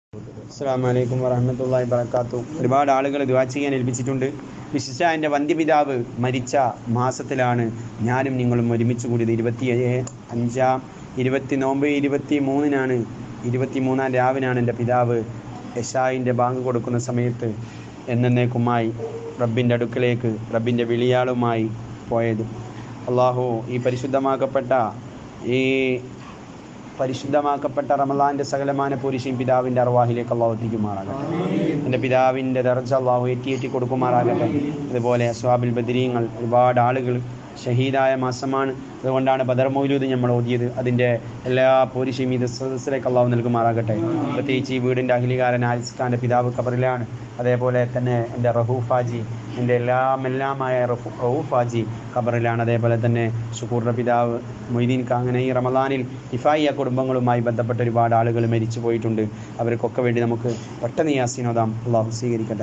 അസ്സാം വലൈക്കും വറഹമത്തല്ലാഹി വബർക്കാത്തു ഒരുപാട് ആളുകൾ ദുവാ ചെയ്യാൻ ഏൽപ്പിച്ചിട്ടുണ്ട് വിശിഷ്ട എൻ്റെ വന്ധ്യപിതാവ് മരിച്ച മാസത്തിലാണ് ഞാനും നിങ്ങളും ഒരുമിച്ച് കൂടിയത് ഇരുപത്തി ഏഴ് അഞ്ചാം ഇരുപത്തി നോമ്പ് ഇരുപത്തി മൂന്നിനാണ് ഇരുപത്തി മൂന്നാം രാവിനാണ് എൻ്റെ പിതാവ് യഷായിൻ്റെ ബാങ്ക് കൊടുക്കുന്ന സമയത്ത് എന്നേക്കുമായി റബ്ബിൻ്റെ അടുക്കലേക്ക് റബ്ബിൻ്റെ വിളിയാളുമായി പോയത് അള്ളാഹു ഈ പരിശുദ്ധമാക്കപ്പെട്ട ഈ പരിശുദ്ധമാക്കപ്പെട്ട റമലാന്റെ സകലമാന പുരുഷൻ പിതാവിൻ്റെ അറുവാഹിലേക്ക് അള്ളാഹു എത്തിക്കുമാറാകട്ടെ എൻ്റെ പിതാവിൻ്റെ ദർജ അള്ളാഹു ഏറ്റി കൊടുക്കുമാറാകട്ടെ അതുപോലെ സ്വാബിൽ ബദരീങ്ങൾ ഒരുപാട് ആളുകൾ ഷഹീദായ മാസമാണ് അതുകൊണ്ടാണ് ബദർ മൗലൂദ് നമ്മൾ ഓതിയത് അതിൻ്റെ എല്ലാ പോരിശയും ഇത് സദസ്സിലേക്ക് അള്ളാഹു നൽകുമാറാകട്ടെ പ്രത്യേകിച്ച് ഈ വീടിൻ്റെ അഖിലികാരൻ ആരിസ് ഖാൻ്റെ പിതാവ് ഖബറിലാണ് അതേപോലെ തന്നെ എൻ്റെ റഹൂഫാജി എൻ്റെ എല്ലാം എല്ലാമായ റഫു റഹൂഫാജി ഖബറിലാണ് അതേപോലെ തന്നെ ഷുക്കൂറിൻ്റെ പിതാവ് മൊയ്തീൻ ഖാൻ അങ്ങനെ ഈ റമദാനിൽ ഇഫായിയ കുടുംബങ്ങളുമായി ബന്ധപ്പെട്ട ഒരുപാട് ആളുകൾ മരിച്ചു പോയിട്ടുണ്ട് അവർക്കൊക്കെ വേണ്ടി നമുക്ക് പെട്ടെന്ന് യാസീനോദാം അള്ളാഹു സ്വീകരിക്കട്ടെ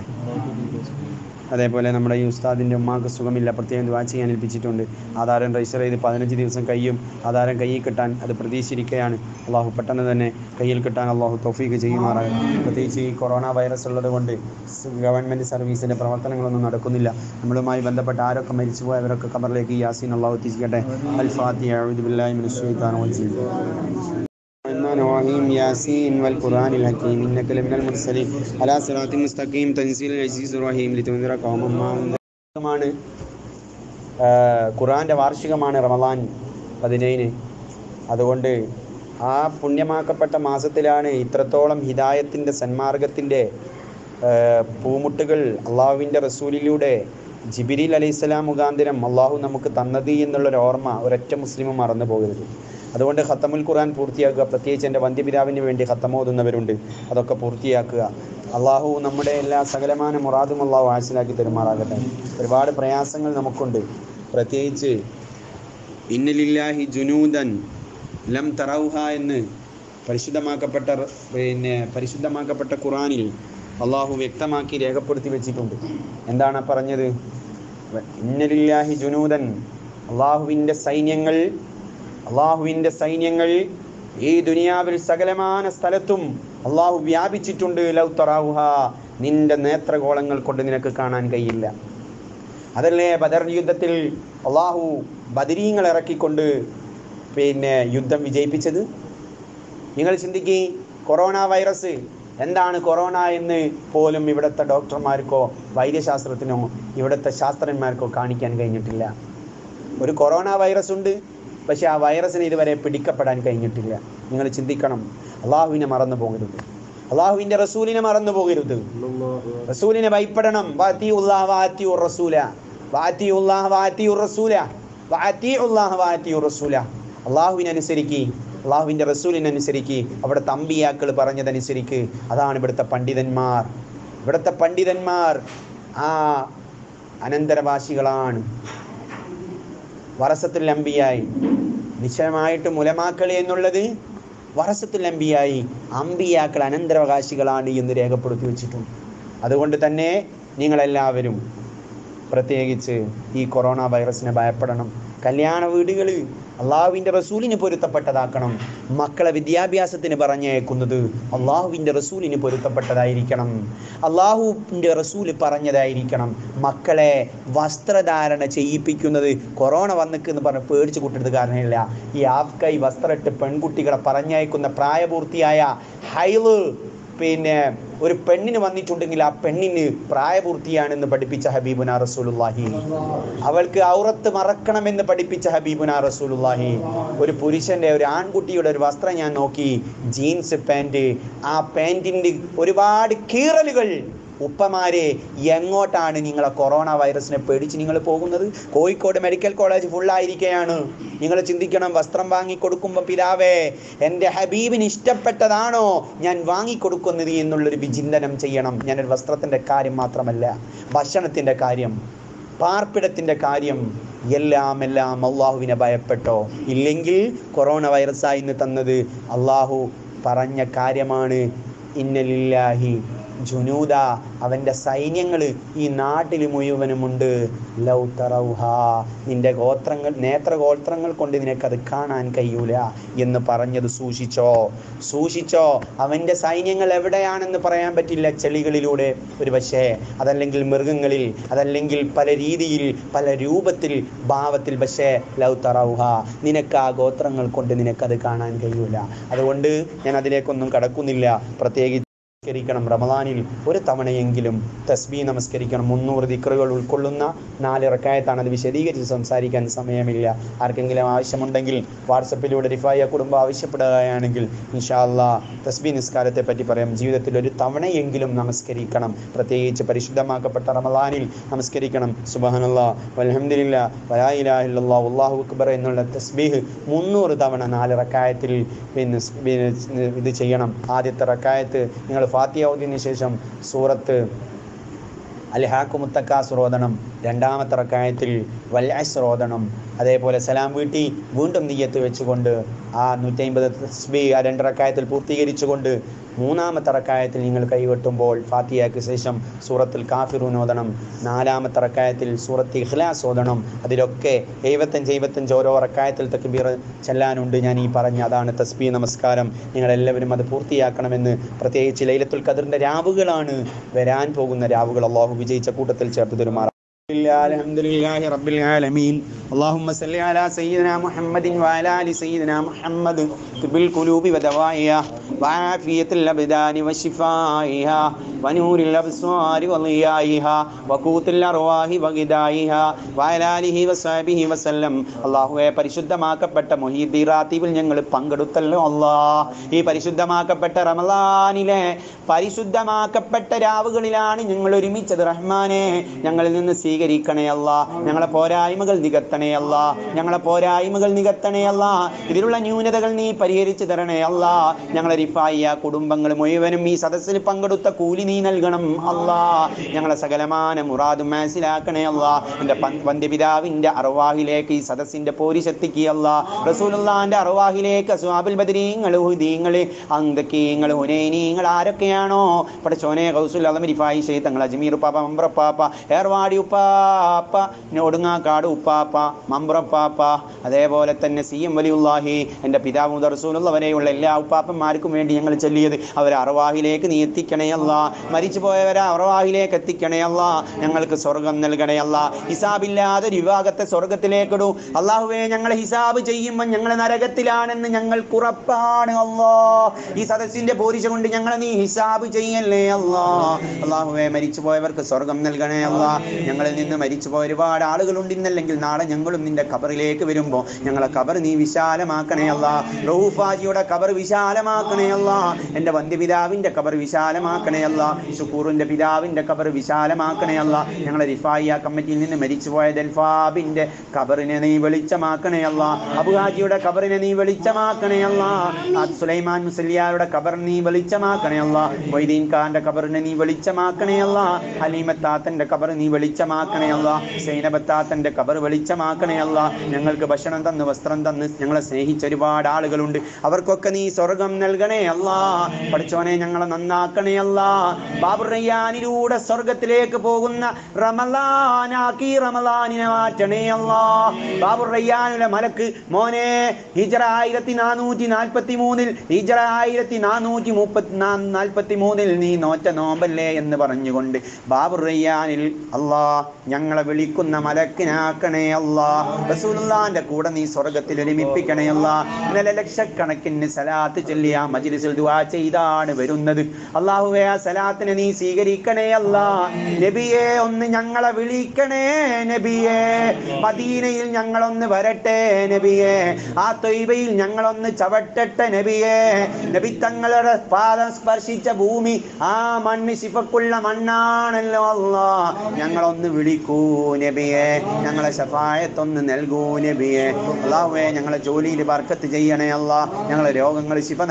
അതേപോലെ നമ്മുടെ ഈ ഉസ്താദിൻ്റെ ഉമ്മാക്ക് സുഖമില്ല പ്രത്യേകം ദ്വാ ചെയ്യാൻ ഏൽപ്പിച്ചിട്ടുണ്ട് ആധാരം രജിസ്റ്റർ ചെയ്ത് പതിനഞ്ച് ദിവസം കഴിയും ആധാരം കയ്യിൽ കിട്ടാൻ അത് പ്രതീക്ഷിച്ചിരിക്കുകയാണ് അള്ളാഹു പെട്ടെന്ന് തന്നെ കയ്യിൽ കിട്ടാൻ അള്ളാഹു തൗഫീക്ക് ചെയ്യുമാറാകും പ്രത്യേകിച്ച് ഈ കൊറോണ വൈറസ് ഉള്ളത് കൊണ്ട് ഗവൺമെൻറ് സർവീസിൻ്റെ പ്രവർത്തനങ്ങളൊന്നും നടക്കുന്നില്ല നമ്മളുമായി ബന്ധപ്പെട്ട ആരൊക്കെ മരിച്ചുപോയി അവരൊക്കെ കബറിലേക്ക് ഈ യാസീൻ അള്ളാഹു എത്തിക്കട്ടെ അൽ ഫാത്തിഹ ബില്ലാഹി മിനശ് ശൈത്താനിർ റജീം الرحمن الرحيم ياسين والقرآن الحكيم إنك لمن المرسلين على صراط مستقيم تنزيل العزيز الرحيم لتنذر قوما ما മാണ് ഖുറാൻ്റെ വാർഷികമാണ് റമദാൻ പതിനേഴിന് അതുകൊണ്ട് ആ പുണ്യമാക്കപ്പെട്ട മാസത്തിലാണ് ഇത്രത്തോളം ഹിദായത്തിൻ്റെ സന്മാർഗത്തിൻ്റെ പൂമുട്ടുകൾ അള്ളാഹുവിൻ്റെ റസൂലിലൂടെ ജിബിരിൽ അലൈഹിസ്സലാം മുഖാന്തരം അള്ളാഹു നമുക്ക് തന്നത് എന്നുള്ളൊരു ഓർമ്മ ഒരൊറ്റ മുസ്ലിമും മറന്നു പോകരുത് അതുകൊണ്ട് ഖത്തമുൽ ഖുർആൻ പൂർത്തിയാക്കുക പ്രത്യേകിച്ച് എൻ്റെ വന്ധ്യപിതാവിന് വേണ്ടി ഖത്തമോതുന്നവരുണ്ട് അതൊക്കെ പൂർത്തിയാക്കുക അള്ളാഹു നമ്മുടെ എല്ലാ സകലമാന മുറാദും അള്ളാഹു ആശിലാക്കി തരുമാറാകട്ടെ ഒരുപാട് പ്രയാസങ്ങൾ നമുക്കുണ്ട് പ്രത്യേകിച്ച് ഇന്നലില്ലാഹി ജുനൂദൻ ലം തറൗഹ എന്ന് പരിശുദ്ധമാക്കപ്പെട്ട പിന്നെ പരിശുദ്ധമാക്കപ്പെട്ട ഖുറാനിൽ അള്ളാഹു വ്യക്തമാക്കി രേഖപ്പെടുത്തി വെച്ചിട്ടുണ്ട് എന്താണ് പറഞ്ഞത് ഇന്നലില്ലാഹി ജുനൂദൻ അള്ളാഹുവിൻ്റെ സൈന്യങ്ങൾ അള്ളാഹുവിൻ്റെ സൈന്യങ്ങൾ ഈ ദുനിയാവിൽ സകലമാന സ്ഥലത്തും അള്ളാഹു വ്യാപിച്ചിട്ടുണ്ട് ലൗ തറാവുഹ നിന്റെ നേത്രഗോളങ്ങൾ കൊണ്ട് നിനക്ക് കാണാൻ കഴിയില്ല അതല്ലേ ബദർ യുദ്ധത്തിൽ അള്ളാഹു ബദരീങ്ങൾ ഇറക്കിക്കൊണ്ട് പിന്നെ യുദ്ധം വിജയിപ്പിച്ചത് നിങ്ങൾ ചിന്തിക്കി കൊറോണ വൈറസ് എന്താണ് കൊറോണ എന്ന് പോലും ഇവിടുത്തെ ഡോക്ടർമാർക്കോ വൈദ്യശാസ്ത്രത്തിനോ ഇവിടുത്തെ ശാസ്ത്രജ്ഞന്മാർക്കോ കാണിക്കാൻ കഴിഞ്ഞിട്ടില്ല ഒരു കൊറോണ വൈറസ് ഉണ്ട് പക്ഷെ ആ വൈറസിന് ഇതുവരെ പിടിക്കപ്പെടാൻ കഴിഞ്ഞിട്ടില്ല നിങ്ങൾ ചിന്തിക്കണം അള്ളാഹുവിനെ മറന്നു പോകരുത് അള്ളാഹുവിന്റെ റസൂലിനെ മറന്നു പോകരുത് റസൂലിനെ ഭയപ്പെടണം അള്ളാഹുവിനെ അനുസരിക്ക് അള്ളാഹുവിന്റെ റസൂലിനെ അനുസരിക്ക് അവിടെ തമ്പിയാക്കൾ പറഞ്ഞതനുസരിക്ക് അതാണ് ഇവിടുത്തെ പണ്ഡിതന്മാർ ഇവിടുത്തെ പണ്ഡിതന്മാർ ആ അനന്തരവാസികളാണ് വറസത്തുൽ അമ്പിയായി നിശ്ചയമായിട്ട് മുലമാക്കൾ എന്നുള്ളത് വറസത്തുൽ അമ്പിയായി അമ്പിയാക്കൾ അനന്തരാവകാശികളാണ് എന്ന് രേഖപ്പെടുത്തി വെച്ചിട്ടുണ്ട് അതുകൊണ്ട് തന്നെ നിങ്ങളെല്ലാവരും പ്രത്യേകിച്ച് ഈ കൊറോണ വൈറസിനെ ഭയപ്പെടണം കല്യാണ വീടുകൾ അള്ളാഹുവിൻ്റെ റസൂലിന് പൊരുത്തപ്പെട്ടതാക്കണം മക്കളെ വിദ്യാഭ്യാസത്തിന് പറഞ്ഞേക്കുന്നത് അള്ളാഹുവിൻ്റെ റസൂലിന് പൊരുത്തപ്പെട്ടതായിരിക്കണം അള്ളാഹുവിൻ്റെ റസൂല് പറഞ്ഞതായിരിക്കണം മക്കളെ വസ്ത്രധാരണ ചെയ്യിപ്പിക്കുന്നത് കൊറോണ വന്നിക്കെന്ന് പറഞ്ഞ് പേടിച്ച് കൂട്ടരുത് കാരണമില്ല ഈ ആഫ്കൈ വസ്ത്രമിട്ട് പെൺകുട്ടികളെ പറഞ്ഞയക്കുന്ന പ്രായപൂർത്തിയായ ഹൈല് പിന്നെ ഒരു പെണ്ണിന് വന്നിട്ടുണ്ടെങ്കിൽ ആ പെണ്ണിന് പ്രായപൂർത്തിയാണെന്ന് പഠിപ്പിച്ച ഹബീബുന റസൂലുല്ലാഹി അവൾക്ക് ഔറത്ത് മറക്കണമെന്ന് പഠിപ്പിച്ച ഹബീബുന റസൂലുല്ലാഹി ഒരു പുരുഷന്റെ ഒരു ആൺകുട്ടിയുടെ ഒരു വസ്ത്രം ഞാൻ നോക്കി ജീൻസ് പാൻറ് ആ പാൻറ്റിൻ്റെ ഒരുപാട് കീറലുകൾ ഉപ്പമാരെ എങ്ങോട്ടാണ് നിങ്ങളെ കൊറോണ വൈറസിനെ പേടിച്ച് നിങ്ങൾ പോകുന്നത് കോഴിക്കോട് മെഡിക്കൽ കോളേജ് ഫുള്ളായിരിക്കുകയാണ് നിങ്ങൾ ചിന്തിക്കണം വസ്ത്രം വാങ്ങിക്കൊടുക്കുമ്പോൾ പിതാവേ എൻ്റെ ഹബീബിന് ഇഷ്ടപ്പെട്ടതാണോ ഞാൻ വാങ്ങിക്കൊടുക്കുന്നത് എന്നുള്ളൊരു വിചിന്തനം ചെയ്യണം ഞാനൊരു വസ്ത്രത്തിൻ്റെ കാര്യം മാത്രമല്ല ഭക്ഷണത്തിൻ്റെ കാര്യം പാർപ്പിടത്തിൻ്റെ കാര്യം എല്ലാം എല്ലാം അള്ളാഹുവിനെ ഭയപ്പെട്ടോ ഇല്ലെങ്കിൽ കൊറോണ വൈറസായി ഇന്ന് തന്നത് അള്ളാഹു പറഞ്ഞ കാര്യമാണ് ഇന്നലില്ലാഹി ജുനൂദ അവൻ്റെ സൈന്യങ്ങൾ ഈ നാട്ടിൽ മുഴുവനുമുണ്ട് ലൗ തറൗഹ നിന്റെ ഗോത്രങ്ങൾ നേത്രഗോത്രങ്ങൾ കൊണ്ട് നിനക്കത് കാണാൻ കഴിയൂല എന്ന് പറഞ്ഞത് സൂക്ഷിച്ചോ സൂക്ഷിച്ചോ അവൻ്റെ സൈന്യങ്ങൾ എവിടെയാണെന്ന് പറയാൻ പറ്റില്ല ചെളികളിലൂടെ ഒരു പക്ഷേ അതല്ലെങ്കിൽ മൃഗങ്ങളിൽ അതല്ലെങ്കിൽ പല രീതിയിൽ പല രൂപത്തിൽ ഭാവത്തിൽ പക്ഷേ ലൗ തറൗഹ നിനക്ക് ആ ഗോത്രങ്ങൾ കൊണ്ട് നിനക്കത് കാണാൻ കഴിയൂല അതുകൊണ്ട് ഞാൻ അതിലേക്കൊന്നും കടക്കുന്നില്ല പ്രത്യേകിച്ച് നമസ്കരിക്കണം റമദാനിൽ ഒരു തവണയെങ്കിലും തസ്ബീ നമസ്കരിക്കണം മുന്നൂറ് ദിക്റുകൾ ഉൾക്കൊള്ളുന്ന നാല് റക്കായത്താണ് അത് വിശദീകരിച്ച് സംസാരിക്കാൻ സമയമില്ല ആർക്കെങ്കിലും ആവശ്യമുണ്ടെങ്കിൽ വാട്സപ്പിലൂടെ റിഫായ കുടുംബം ആവശ്യപ്പെടുകയാണെങ്കിൽ ഇൻഷാല്ലാ തസ്ബീ നിസ്കാരത്തെ പറ്റി പറയാം ജീവിതത്തിൽ ഒരു തവണയെങ്കിലും നമസ്കരിക്കണം പ്രത്യേകിച്ച് പരിശുദ്ധമാക്കപ്പെട്ട റമദാനിൽ നമസ്കരിക്കണം സുബഹാനല്ല അലഹമില്ല വലായിലാഹില്ലാ അള്ളാഹു അക്ബർ എന്നുള്ള തസ്ബീഹ് മുന്നൂറ് തവണ നാല് റക്കായത്തിൽ പിന്നെ സ് പിന്നെ ഇത് ചെയ്യണം ആദ്യത്തെ റക്കായത്ത് നിങ്ങൾ ഫാത്തിയ ഓതിന് ശേഷം സൂറത്ത് അൽഹാക്കു മുത്തക്കാസ് ഓതണം രണ്ടാമത്തെ റക്കായത്തിൽ വല്ലാസ് ഓതണം അതേപോലെ സലാം വീട്ടി വീണ്ടും നീയത്ത് വെച്ചുകൊണ്ട് ആ നൂറ്റമ്പത് തസ്ബി ആ രണ്ട് റക്കായത്തിൽ പൂർത്തീകരിച്ചുകൊണ്ട് മൂന്നാമത്തെ റക്കായത്തിൽ നിങ്ങൾ കൈവെട്ടുമ്പോൾ ഫാത്തിയയ്ക്ക് ശേഷം സൂറത്തിൽ കാഫിറൂൻ ഓതണം നാലാമത്തെ റക്കായത്തിൽ സൂറത്ത് ഇഖ്ലാസ് ഓതണം അതിലൊക്കെ എഴുപത്തഞ്ച് എഴുപത്തഞ്ച് ഓരോ റക്കായത്തിൽ തക്ബീർ ചെല്ലാനുണ്ട് ഞാൻ ഈ പറഞ്ഞ അതാണ് തസ്ബി നമസ്കാരം നിങ്ങളെല്ലാവരും അത് പൂർത്തിയാക്കണമെന്ന് പ്രത്യേകിച്ച് ലൈലത്തുൽ ഖദറിൻ്റെ രാവുകളാണ് വരാൻ പോകുന്ന രാവുകൾ അള്ളാഹു വിജയിച്ച കൂട്ടത്തിൽ ചേർത്ത് തരുമാറാം الحمد لله رب العالمين اللهم صل على سيدنا محمد وعلى ال سيدنا محمد طب القلوب ودوائها وعافية الأبدان وشفائها ونور الأبصار وضيائها وقوت الأرواح وغذائها وعلى آله وصحبه وسلم അള്ളാഹുവെ പരിശുദ്ധമാക്കപ്പെട്ട മൊഹീദി റാത്തീബിൽ ഞങ്ങൾ പങ്കെടുത്തല്ലോ അല്ലാ ഈ പരിശുദ്ധമാക്കപ്പെട്ട റമദാനിലെ പരിശുദ്ധമാക്കപ്പെട്ട രാവുകളിലാണ് ഞങ്ങൾ ഒരുമിച്ചത് റഹ്മാനെ ഞങ്ങളിൽ നിന്ന് സ്വീകരിക്കണേ അല്ല ഞങ്ങളെ പോരായ്മകൾ നികത്തണേ അല്ല ഞങ്ങളെ പോരായ്മകൾ നികത്തണേ അല്ല ഇതിലുള്ള ന്യൂനതകൾ നീ പരിഹരിച്ചു തരണേ അല്ല ഞങ്ങളെ റിഫായ കുടുംബങ്ങൾ മുഴുവനും ഈ സദസ്സിൽ പങ്കെടുത്ത കൂലി നീ നൽകണം അല്ലാ ഞങ്ങളെ സകലമാന മുറാദും മനസ്സിലാക്കണേ അല്ല എൻ്റെ വന്ധ്യപിതാവിൻ്റെ അറുവാഹിലേക്ക് ഈ സദസ്സിൻ്റെ പോരിശെത്തിക്കുക അല്ല റസൂലുള്ളാന്റെ അറുവാഹിലേക്ക് അസ്വാബുൽ ബദരീങ്ങൾ ഹുദീങ്ങൾ അന്തക്കീങ്ങൾ ഹുനൈനീങ്ങൾ ആരൊക്കെയാണോ പടച്ചോനെ കൗസുൽ അലം റിഫായി ഷെയ്ഖ് തങ്ങൾ അജ്മീർ ഉപ്പാപ്പ മമ്പ്രപ്പാപ്പ ഏർവാടി ഉപ്പാപ്പ ഒടുങ്ങാക്കാട് ഉപ്പാപ്പ മമ്പ്രപ്പാപ്പ അതേപോലെ തന്നെ സി എം വലിയുല്ലാഹി എൻ്റെ പിതാവ് റസൂലുള്ളവരെയുള്ള എല്ലാ ഉപ്പാപ്പന്മാർക്കും വേണ്ടി ഞങ്ങൾ ചൊല്ലിയത് അവരെ അറവാഹിലേക്ക് നീ എത്തിക്കണേ അല്ല മരിച്ചു പോയവരെ അറവാഹിലേക്ക് എത്തിക്കണേ അല്ല ഞങ്ങൾക്ക് സ്വർഗം നൽകണേ അല്ല ഹിസാബില്ലാതെ ഒരു വിഭാഗത്തെ സ്വർഗത്തിലേക്കിടൂ അള്ളാഹുവേ ഞങ്ങൾ ഹിസാബ് ചെയ്യുമ്പോൾ ഞങ്ങൾ നരകത്തിലാണെന്ന് ഞങ്ങൾക്ക് ഉറപ്പാണ് അല്ലാ ഈ സദസ്സിന്റെ പോരിശ കൊണ്ട് ഞങ്ങളെ നീ ഹിസാബ് ചെയ്യല്ലേ അല്ലാ അള്ളാഹുവേ മരിച്ചു പോയവർക്ക് സ്വർഗം നൽകണേ അല്ല ഞങ്ങളിൽ നിന്ന് മരിച്ചു പോയ ഒരുപാട് ആളുകളുണ്ട് ഇന്നല്ലെങ്കിൽ നാളെ ഞങ്ങളും നിന്റെ ഖബറിലേക്ക് വരുമ്പോൾ ഞങ്ങളെ ഖബർ നീ വിശാലമാക്കണേ അല്ല റൌഫാജിയുടെ ഖബർ വിശാലമാക്കണേ അല്ല എൻ്റെ വന്ധ്യപിതാവിൻ്റെ ഖബർ വിശാലമാക്കണേ അല്ല ഷുക്കൂറിൻ്റെ പിതാവിൻ്റെ ഖബർ വിശാലമാക്കണേ അല്ല ഞങ്ങളെ റിഫായിയ കമ്മിറ്റിയിൽ നിന്ന് മരിച്ചുപോയ ദൽഫാബിൻ്റെ ഖബറിനെ നീ വെളിച്ചമാക്കണേ അല്ല അബുഹാജിയുടെ ഖബറിനെ നീ വെളിച്ചമാക്കണേ അല്ല ആ സുലൈമാൻ മുസലിയാരുടെ ഖബർ നീ വെളിച്ചമാക്കണേ അല്ല മൊയ്തീൻ ഖാന്റെ ഖബറിനെ നീ വെളിച്ചമാക്കണേ അല്ല ഹലീമത്താത്തന്റെ ഖബർ നീ വെളിച്ചമാക്കണേ അല്ല സൈനബത്താത്തന്റെ ഖബർ വെളിച്ചമാക്കണേ അല്ല ഞങ്ങൾക്ക് ഭക്ഷണം തന്ന് വസ്ത്രം തന്ന് ഞങ്ങളെ സ്നേഹിച്ച ഒരുപാട് ആളുകളുണ്ട് അവർക്കൊക്കെ നീ സ്വർഗം നൽകണേ അല്ല പഠിച്ചോനെ ഞങ്ങളെ നന്നാക്കണേ അല്ല ബാബുർ റയ്യാനിലൂടെ സ്വർഗത്തിലേക്ക് പോകുന്ന റമലാനാക്കി റമലാനിനെ മാറ്റണേ അല്ല ബാബുർ റയ്യാനിലെ മലക്ക് മോനെ ഹിജറ ആയിരത്തി നാനൂറ്റി നാൽപ്പത്തി മൂന്നിൽ ഹിജറ ആയിരത്തി നാനൂറ്റി മുപ്പത്തി നാൽപ്പത്തി മൂന്നിൽ നീ നോറ്റ നോമ്പല്ലേ എന്ന് പറഞ്ഞുകൊണ്ട് ബാബുർ റയ്യാനിൽ അല്ലാ ഞങ്ങളെ വിളിക്കുന്ന മലക്കിനാക്കണേ അല്ലാ റസൂലുള്ളാന്റെ കൂടെ നീ സ്വർഗത്തിൽ ഒരുമിപ്പിക്കണേ അല്ലാ ഇന്നലെ ലക്ഷക്കണക്കിന് സലാത്ത് ചൊല്ലി ആ മജ്ലിസിൽ ദുആ ചെയ്താണ് വരുന്നത് അള്ളാഹുവേ ആ സലാത്തിനെ നീ സ്വീകരിക്കണേ അല്ലാ നബിയെ ഒന്ന് ഞങ്ങളെ വിളിക്കണേ നബിയെ മദീനയിൽ ഞങ്ങളൊന്ന് വരട്ടെ നബിയെ ആ തൊയ്ബയിൽ ഞങ്ങളൊന്ന് ചവട്ടട്ടെ നബിയെ നബി തങ്ങളുടെ പാദം സ്പർശിച്ച ഭൂമി ആ മണ്ണ് ശിഫക്കുള്ള മണ്ണാണല്ലോ അല്ലാ ഞങ്ങളൊന്ന് വിളിക്കൂ നബിയെ ഞങ്ങളെ ശഫായത്തൊന്ന് നൽകൂ നബിയെ അള്ളാഹുവേ ഞങ്ങളെ ജോലിയിൽ ബർക്കത്ത് ചെയ്യണേ അല്ല ഞങ്ങളെ രോഗങ്ങൾ ശിഫ നൽകണേ അല്ല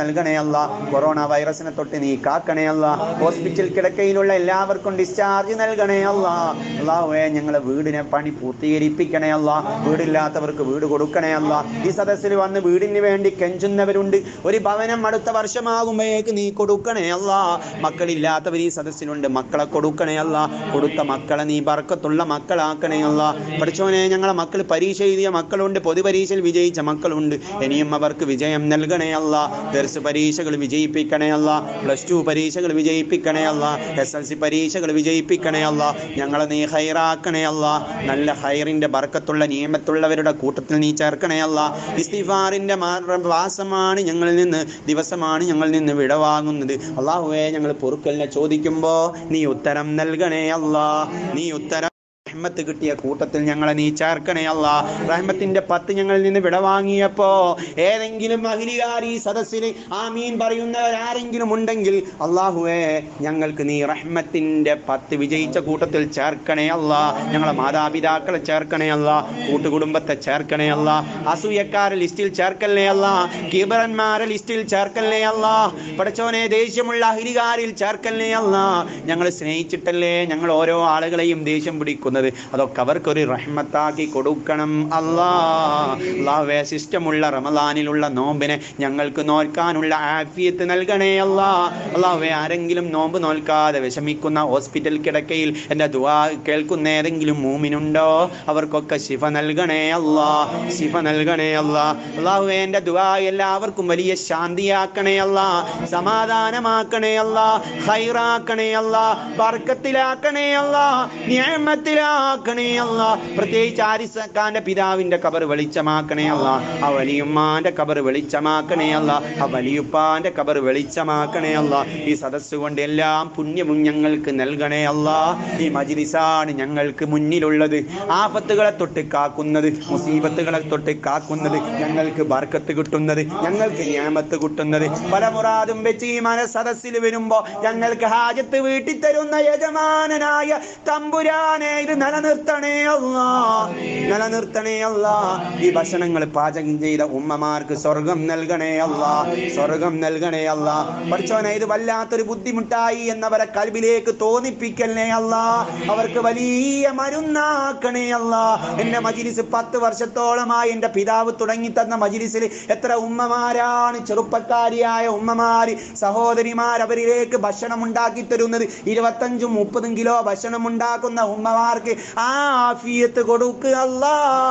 അല്ല കൊറോണ വൈറസിനെ തൊട്ട് നീ കാക്കണേ അല്ല ഹോസ്പിറ്റൽ കിടക്കയിലുള്ള എല്ലാവർക്കും ഡിസ്ചാർജ് നൽകണേ അല്ല അള്ളാഹുവേ ഞങ്ങളെ വീടിനെ പണി പൂർത്തീകരിപ്പിക്കണേ അല്ല വീടില്ലാത്തവർക്ക് വീട് കൊടുക്കണേ അല്ല ഈ സദസ്സിൽ വന്ന് വീടിന് വേണ്ടി കെഞ്ചുന്നവരുണ്ട് ഒരു ഭവനം അടുത്ത വർഷമാകുമ്പോഴേക്ക് നീ കൊടുക്കണേ അല്ല മക്കളില്ലാത്തവർ ഈ സദസ്സിലുണ്ട് മക്കളെ കൊടുക്കണേ അല്ല കൊടുത്ത മക്കളെ നീ ബർക്കത്തുള്ള മക്കളാക്കണേ അല്ല പഠിച്ചോനെ ഞങ്ങളെ മക്കൾ പരീക്ഷ എഴുതിയ മക്കളുണ്ട് പൊതുപരീക്ഷയിൽ വിജയിച്ച മക്കളുണ്ട് ഇനിയും അവർക്ക് വിജയം നൽകണേ അല്ല ദർസ് പരീക്ഷകൾ വിജയിപ്പിക്കണേ അല്ല പ്ലസ് ടു പരീക്ഷകൾ വിജയിപ്പിക്കണേ അല്ല എസ് എൽ സി പരീക്ഷകൾ വിജയിപ്പിക്കണേ അല്ല ഞങ്ങളെ നീ ഹൈറാക്കണേ അല്ല നല്ല ഹൈറിന്റെ ബർക്കത്തുള്ള നിയമത്തുള്ളവരുടെ കൂട്ടത്തിൽ നീ ചേർക്കണേ അല്ല ഇസ്തിഫാറിന്റെ വാസമാണ് ഞങ്ങളിൽ നിന്ന് ദിവസമാണ് ഞങ്ങളിൽ നിന്ന് വിടവാങ്ങുന്നത് അള്ളാഹുവേ ഞങ്ങൾ പൊറുക്കലിനെ ചോദിക്കുമ്പോ നീ ഉത്തരം നൽകണേ അല്ലാ നീ ഉത്തരം റഹ്മത്ത് കിട്ടിയ കൂട്ടത്തിൽ ഞങ്ങളെ നീ ചേർക്കണേ അല്ല റഹ്മത്തിന്റെ പത്ത് ഞങ്ങളിൽ നിന്ന് വിടവാങ്ങിയപ്പോ ഏതെങ്കിലും മഹിലികാർ ഈ സദസ്സിൽ ആമീൻ പറയുന്നവരാരെങ്കിലും ഉണ്ടെങ്കിൽ അള്ളാഹുവേ ഞങ്ങൾക്ക് നീ റഹ്മത്തിന്റെ പത്ത് വിജയിച്ച കൂട്ടത്തിൽ ചേർക്കണേ അല്ല ഞങ്ങളെ മാതാപിതാക്കളെ ചേർക്കണേ അല്ല കൂട്ടുകുടുംബത്തെ ചേർക്കണേ അല്ല അസൂയക്കാരെ ലിസ്റ്റിൽ ചേർക്കല്ലേ അല്ല കീബറന്മാരെ ലിസ്റ്റിൽ ചേർക്കല്ലേ അല്ല പഠിച്ചോനെ ദേഷ്യമുള്ള അഹിരികാരിൽ ചേർക്കല്ലേ അല്ല ഞങ്ങൾ സ്നേഹിച്ചിട്ടല്ലേ ഞങ്ങൾ ഓരോ ആളുകളെയും ദേഷ്യം പിടിക്കുന്നത് അതൊക്കെ അവർക്കൊരു റഹ്മത്താക്കി കൊടുക്കണം അല്ലാ അള്ളാഹുവേ സിസ്റ്റമുള്ള റമദാനിലുള്ള നോമ്പിനെ ഞങ്ങൾക്ക് നോൽക്കാനുള്ള ആഫിയത്ത് നൽകണേ അല്ലാ അള്ളാഹുവേ ആരെങ്കിലും നോമ്പ് നോൽക്കാതെ വിഷമിക്കുന്ന ഹോസ്പിറ്റൽ കിടക്കയിൽ എൻ്റെ ദുആ കേൾക്കുന്ന ഏതെങ്കിലും മൂമിനുണ്ടോ അവർക്കൊക്കെ ശിഫ നൽകണേ അല്ലാ ശിഫ നൽകണേ അല്ലാ അള്ളാഹുവേ എൻ്റെ ദുആ എല്ലാവർക്കും വലിയ ശാന്തിയാക്കണേ അല്ലാ സമാധാനമാക്കണേ അല്ലാ ഹൈറാക്കണേ അല്ലാ ബർക്കത്തിലാക്കണേ അല്ലാ നിയമത്തിലാക്കണേ അല്ല പ്രത്യേകിച്ച് ആരിസക്കാന്റെ പിതാവിന്റെ കബർ വെളിച്ചമാക്കണേ അല്ല ആ വലിയുമ്മാന്റെ കബർ വെളിച്ചമാക്കണേ അല്ല ആ വലിയുപ്പാന്റെ കബർ വെളിച്ചമാക്കണേ അല്ല ഈ സദസ്സ് കൊണ്ട് എല്ലാം പുണ്യവും ഞങ്ങൾക്ക് നൽകണേ അല്ല ഈ മജിലിസാണ് ഞങ്ങൾക്ക് മുന്നിലുള്ളത് ആപത്തുകളെ തൊട്ട് കാക്കുന്നത് മുസീബത്തുകളെ തൊട്ട് കാക്കുന്നത് ഞങ്ങൾക്ക് ബർക്കത്ത് കിട്ടുന്നത് ഞങ്ങൾക്ക് ഞാമത്ത് കിട്ടുന്നത് പല മുറാദും വെച്ച് ഈ മനസദസ്സിൽ വരുമ്പോ ഞങ്ങൾക്ക് ഹാജത്ത് വീട്ടിൽ തരുന്ന യജമാനനായ തമ്പുരാനെ ഇത് നിലനിർത്തണേ അല്ല നിലനിർത്തണേ അല്ല ഈ ഭക്ഷണങ്ങൾ പാചകം ചെയ്ത ഉമ്മമാർക്ക് സ്വർഗം നൽകണേ അല്ല സ്വർഗം നൽകണേ അല്ല പഠിച്ചോനെ ഇത് വല്ലാത്തൊരു ബുദ്ധിമുട്ടായി എന്നവരെ കൽബിലേക്ക് തോന്നിപ്പിക്കല്ലേ അല്ല അവർക്ക് വലിയ മരുന്നാക്കണേ അല്ല എന്റെ മജിലിസ് പത്ത് വർഷത്തോളമായി എന്റെ പിതാവ് തുടങ്ങി തന്ന മജിലിസിൽ എത്ര ഉമ്മമാരാണ് ചെറുപ്പക്കാരിയായ ഉമ്മമാര് സഹോദരിമാർ അവരിലേക്ക് ഭക്ഷണം ഉണ്ടാക്കി തരുന്നത് ഇരുപത്തഞ്ചും മുപ്പതും കിലോ ഭക്ഷണം ഉണ്ടാക്കുന്ന ഉമ്മമാർക്ക് ആ ആഫിയത്ത് കൊടുക്കുക അല്ല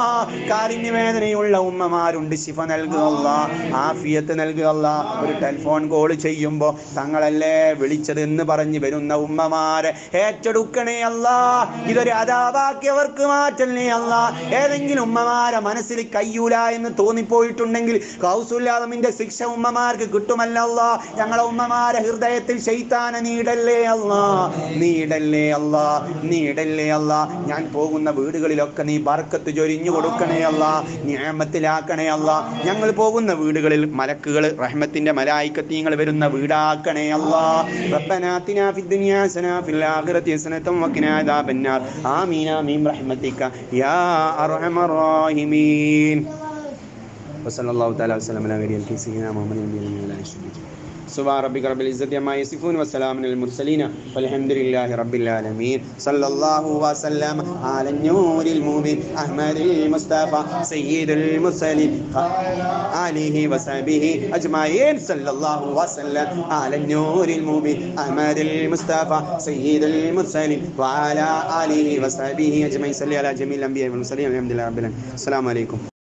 കാരുണ്യവേദനയുള്ള ഉമ്മമാരുണ്ട് ശിഫ നൽകുക അല്ല ആഫിയത്ത് നൽകുക അല്ല ഒരു ടെലിഫോൺ കോൾ ചെയ്യുമ്പോൾ തങ്ങളല്ലേ വിളിച്ചത് എന്ന് പറഞ്ഞ് വരുന്ന ഉമ്മമാരെ ഏറ്റെടുക്കണേ അല്ല ഇതൊരു അതാവാക്കിയവർക്ക് മാറ്റല്ലേ അല്ല ഏതെങ്കിലും ഉമ്മമാരെ മനസ്സിൽ കയ്യൂല എന്ന് തോന്നിപ്പോയിട്ടുണ്ടെങ്കിൽ കൗസുല്ലാദമിന്റെ ശിക്ഷ ഉമ്മമാർക്ക് കിട്ടുമല്ല അല്ല ഞങ്ങളെ ഉമ്മമാരെ ഹൃദയത്തിൽ ശൈത്താന നീടല്ലേ അല്ല നീടല്ലേ അല്ല നീടല്ലേ അല്ല ഞാൻ പോകുന്ന വീടുകളിലൊക്കെ നീ ബർക്കത്ത് ചൊരിഞ്ഞു കൊടുക്കണേ അല്ല ഞാമത്തിലാക്കണേ അല്ല ഞങ്ങൾ പോകുന്ന വീടുകളിൽ മലക്കുകൾ റഹ്മത്തിന്റെ മലായിക്കത്തീങ്ങൾ വരുന്ന വീടാക്കണേ അല്ല ربنا آتنا في الدنيا حسنة في الآخرة حسنة وقنا عذاب النار آمين آمين برحمتك يا أرحم الراحمين وصلى الله تعالى وسلم على نبينا سيدنا محمد النبي وعلى آله وصحبه سبحان ربك رب العزة عما يصفون وسلام على المرسلين والحمد لله رب العالمين صلى الله وسلم على النور المبين أحمد المصطفى سيد المرسلين آله وصحبه أجمعين صلى الله وسلم على النور المبين أحمد المصطفى سيد المرسلين وعلى آله وصحبه أجمعين صلى على جميع الأنبياء والمرسلين والحمد لله رب العالمين السلام عليكم